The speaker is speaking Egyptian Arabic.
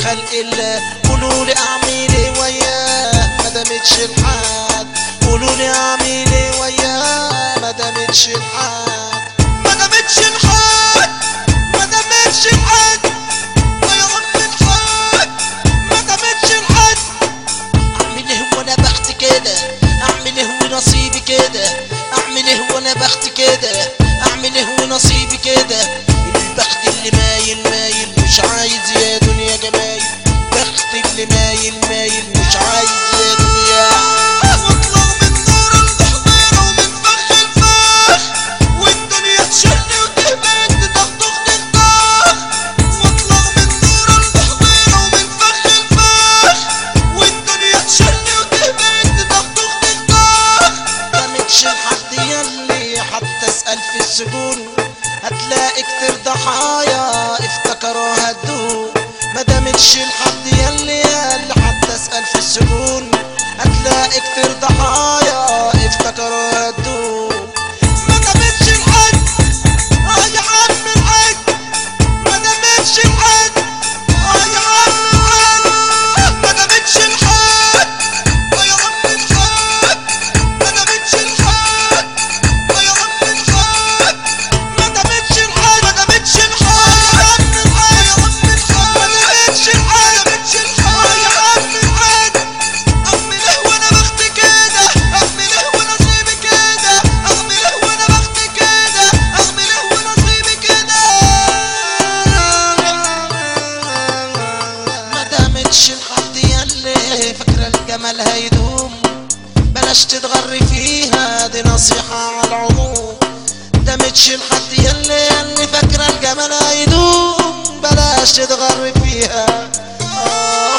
خلق الله قولوا لي اعمل ايه وياه ما دامتش الحال قولوا لي اعمل ايه وياه ما دامتش الحال ما دامتش الحال ما دامتش الحال يا عم الحال ما دامتش الحال اعمل ايه وانا بخت كده اعمل ايه ونصيبي كده اعمل ايه وانا بخت كده اعمل ايه ونصيبي كده البخت اللي مايل مايل مش عايز يا دنيا جمايل بخت اللي مايل مايل مش عايز يا دنيا واطلع من نار الضحضيرة ومن فخ الفخ والدنيا تشلي وتهبد تخطخ تخطخ واطلع من نار الضحضيرة ومن فخ الفخ والدنيا تشلي وتهبد تخطخ تخطخ دامتش لحد يلي حتى اسأل في السجون هتلاقي كتير ضحايا افتكروا هدوه ما دامتش لحد يلي يلي حتى اسأل في السجون هتلاقي كتير ضحايا افتكروا هدوه ما دامتش لحد اه يا عم الحاج ما دامتش لحد اه يا عم الحاج ما دامتش لحد اه يا عم الحاج ما دامتش لحد اه يا عم الحاج ما دامتش الحال ما دامتش الحال يا عم الحال يا عم الحال ما دامتش الحال ما دامتش الحال يا عم الحال اعمل ايه وانا بخت كده اعمل ايه ونصيبي كده اعمل ايه وانا بخت كده اعمل ايه ونصيبي كده ما دامتش الحد يلي فاكره الجمال هيدوم بلاش تتغري فيها دي نصيحة على العموم دامتش الحد يلي يلي فاكرة الجمال هيدوم بلاش تتغري فيها آه